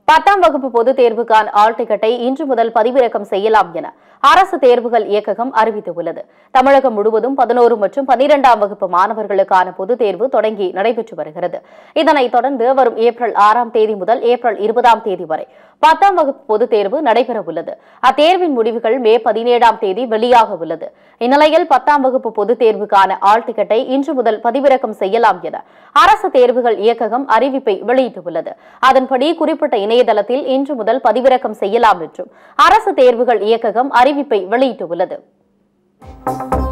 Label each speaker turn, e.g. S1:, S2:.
S1: பத்தாம் வகுப்பு பொதுத் தேர்வுக்கான ஆல் டிக்கெட்டை இன்று முதல் பதிவிறக்கம் செய்யலாம் என அரசு தேர்வுகள் இயக்ககம் அறிவித்துள்ளது தமிழகம் முழுவதும் பதினோரு மற்றும் பன்னிரெண்டாம் வகுப்பு மாணவர்களுக்கான பொதுத் தேர்வு தொடங்கி நடைபெற்று வருகிறது இதனைத் தொடர்ந்து வரும் ஏப்ரல் ஆறாம் தேதி முதல் ஏப்ரல் இருபதாம் தேதி வரை பத்தாம் வகுப்பு பொதுத் தேர்வு நடைபெற உள்ளது அத்தேர்வின் முடிவுகள் மே பதினேழாம் தேதி வெளியாக உள்ளது இந்நிலையில் பத்தாம் வகுப்பு பொதுத் தேர்வுக்கான ஆல் டிக்கெட்டை இன்று முதல் பதிவிறக்கம் செய்யலாம் என அரசு தேர்வுகள் இயக்ககம் அறிவிப்பை வெளியிட்டுள்ளது அதன்படி குறிப்பிட்ட இணையதளத்தில் இன்று முதல் பதிவிறக்கம் செய்யலாம் என்றும் அரசு தேர்வுகள் இயக்ககம் அறிவிப்பை வெளியிட்டுள்ளது